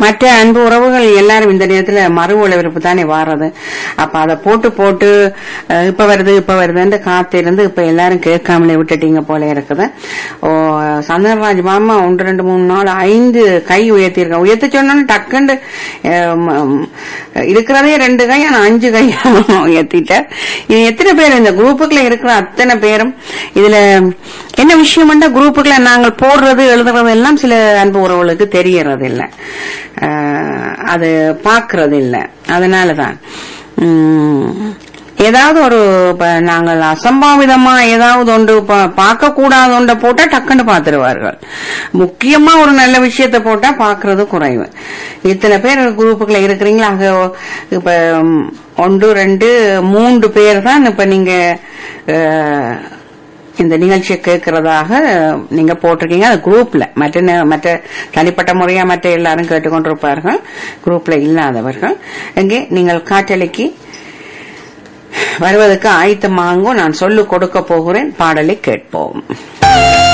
மற்ற அன்பு உறவுகள் எல்லாரும் இந்த நேரத்துல மறு ஒளிபரப்பு தானே வாரது அப்ப அதை போட்டு போட்டு அஹ், இப்ப வருது இப்ப வருதுன்னு காத்திருந்து இப்ப எல்லாரும் கேட்காமலே விட்டுட்டீங்க போல இருக்குது ஓ சந்தனராஜ் மாமா ஒன்று ரெண்டு மூணு நாள் ஐந்து கை உயர்த்தியிருக்கேன் உயர்த்தி சொன்னோன்னு டக்குண்டு அஹ், ம- ம், இருக்கிறதே ரெண்டு கை ஆனா அஞ்சு கை உயர்த்திட்டேன் இது எத்தனை பேர் இந்த குரூப்புக்குள்ள இருக்கிற அத்தனை பேரும் இதுல என்ன விஷயம்னா குரூப்புக்குள்ள நாங்கள் போடுறது எழுதுறது எல்லாம் சில அன்பு உறவுகளுக்கு தெரியறது இல்ல அஹ், அது பாக்குறது இல்ல அதனாலதான் உம், ஏதாவது ஒரு இப்ப நாங்கள் அசம்பாவிதமா ஏதாவது ஒன்று பார்க்க கூடாத ஒன்றை போட்டா டக்குன்னு பார்த்துருவார்கள் முக்கியமா ஒரு நல்ல விஷயத்தை போட்டா பாக்குறது குறைவு இத்தனை பேர் குரூப்புக்குள்ள இருக்கிறீங்களா அங்க இப்ப ம், ஒன்று ரெண்டு மூன்று பேர் தான் இப்ப நீங்க அஹ், இந்த நிகழ்ச்சியை கேட்கறதாக நீங்க போட்டிருக்கீங்க அது குரூப்ல மற்ற நே- மற்ற தனிப்பட்ட முறையா மற்ற எல்லாரும் கேட்டுக்கொண்டிருப்பார்கள் குரூப்ல இல்லாதவர்கள் இங்கே நீங்கள் காற்றலைக்கு வருவதற்கு ஆயத்தமாகும் நான் சொல்லு கொடுக்க போகிறேன் பாடலை கேட்போம்